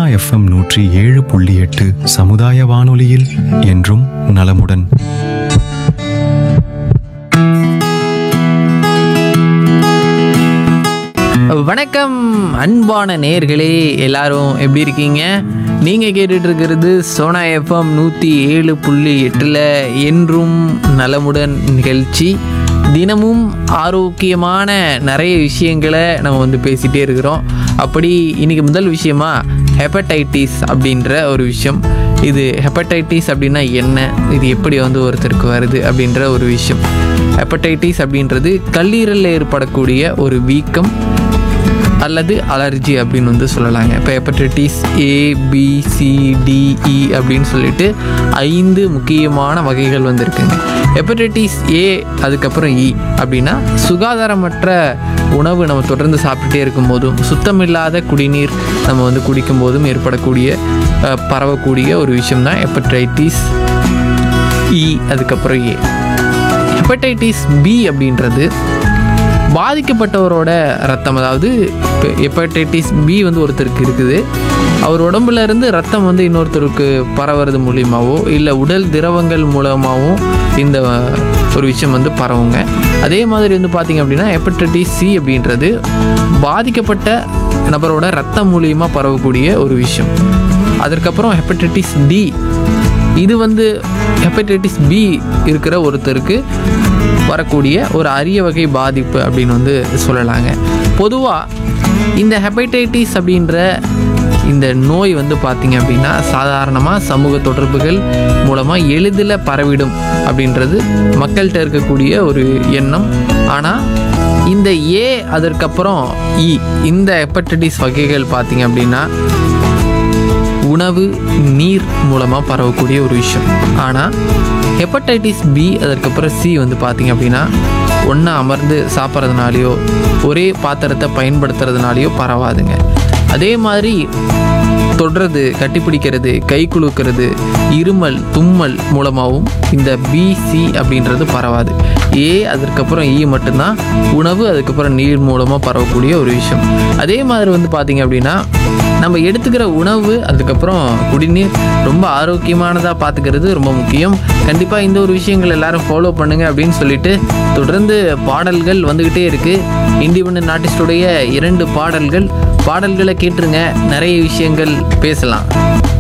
FM நூற்றி ஏழு புள்ளி எட்டு சமுதாய வானொலியில் என்றும் நலமுடன் வணக்கம் அன்பான நேர்களே எல்லாரும் எப்படி இருக்கீங்க நீங்கள் கேட்டுட்டு இருக்கிறது சோனா எஃப்எம் நூற்றி ஏழு புள்ளி எட்டில் என்றும் நலமுடன் நிகழ்ச்சி தினமும் ஆரோக்கியமான நிறைய விஷயங்களை நம்ம வந்து பேசிகிட்டே இருக்கிறோம் அப்படி இன்னைக்கு முதல் விஷயமா ஹெப்படைட்டிஸ் அப்படின்ற ஒரு விஷயம் இது ஹெப்படைட்டிஸ் அப்படின்னா என்ன இது எப்படி வந்து ஒருத்தருக்கு வருது அப்படின்ற ஒரு விஷயம் ஹெப்படைட்டிஸ் அப்படின்றது கல்லீரலில் ஏற்படக்கூடிய ஒரு வீக்கம் அல்லது அலர்ஜி அப்படின்னு வந்து சொல்லலாங்க இப்போ hepatitis A B C D E அப்படின்னு சொல்லிட்டு ஐந்து முக்கியமான வகைகள் வந்து இருக்குங்க ஹெப்படைட்டிஸ் ஏ அதுக்கப்புறம் இ அப்படின்னா சுகாதாரமற்ற உணவு நம்ம தொடர்ந்து சாப்பிட்டுட்டே இருக்கும்போதும் சுத்தமில்லாத குடிநீர் நம்ம வந்து குடிக்கும் போதும் ஏற்படக்கூடிய அஹ், பரவக்கூடிய ஒரு விஷயம் தான் ஹெப்படைட்டிஸ் இ அதுக்கப்புறம் ஏ ஹெப்படைட்டிஸ் பி அப்படின்றது பாதிக்கப்பட்டவரோட ரத்தம் அதாவது இப்போ ஹெப்படைட்டிஸ் பி வந்து ஒருத்தருக்கு இருக்குது அவர் உடம்புல இருந்து ரத்தம் வந்து இன்னொருத்தருக்கு பரவுறது மூலியமாவோ இல்லை உடல் திரவங்கள் மூலமாகவோ இந்த ஒரு விஷயம் வந்து பரவுங்க அதே மாதிரி வந்து பார்த்திங்க அப்படின்னா ஹெப்படைட்டிஸ் சி அப்படின்றது பாதிக்கப்பட்ட நபரோட ரத்தம் மூலியமாக பரவக்கூடிய ஒரு விஷயம் அதற்கப்புறம் ஹெப்படைட்டிஸ் டி இது வந்து ஹெப்படைட்டிஸ் பி இருக்கிற ஒருத்தருக்கு வரக்கூடிய ஒரு அரிய வகை பாதிப்பு அப்படின்னு வந்து சொல்லலாங்க பொதுவாக இந்த ஹெப்படைட்டிஸ் அப்படின்ற இந்த நோய் வந்து பார்த்திங்க அப்படின்னா சாதாரணமாக சமூக தொடர்புகள் மூலமாக எளிதில் பரவிடும் அப்படின்றது மக்கள்கிட்ட இருக்கக்கூடிய ஒரு எண்ணம் ஆனால் இந்த ஏ அதற்கப்புறம் இ இந்த ஹெப்படைட்டிஸ் வகைகள் பார்த்திங்க அப்படின்னா உணவு நீர் மூலமாக பரவக்கூடிய ஒரு விஷயம் ஆனால் ஹெப்படைட்டிஸ் பி அதற்கப்புறம் சி வந்து பார்த்தீங்க அப்படின்னா ஒன்றா அமர்ந்து சாப்பிட்றதுனாலையோ ஒரே பாத்திரத்தை பயன்படுத்துறதுனாலையோ பரவாதுங்க அதே மாதிரி தொடுறது கட்டிப்பிடிக்கிறது கை குலுக்கிறது இருமல் தும்மல் மூலமாகவும் இந்த பிசி அப்படின்றது பரவாது ஏ அதுக்கப்புறம் ஈ மட்டும்தான் உணவு அதுக்கப்புறம் நீர் மூலமாக பரவக்கூடிய ஒரு விஷயம் அதே மாதிரி வந்து பார்த்தீங்க அப்படின்னா நம்ம எடுத்துக்கிற உணவு அதுக்கப்புறம் குடிநீர் ரொம்ப ஆரோக்கியமானதாக பார்த்துக்கிறது ரொம்ப முக்கியம் கண்டிப்பாக இந்த ஒரு விஷயங்கள் எல்லாரும் ஃபாலோ பண்ணுங்க அப்படின்னு சொல்லிட்டு தொடர்ந்து பாடல்கள் வந்துக்கிட்டே இருக்குது இண்டிபெண்ட் ஆர்டிஸ்டுடைய இரண்டு பாடல்கள் பாடல்களை கேட்டுருங்க நிறைய விஷயங்கள் பேசலாம்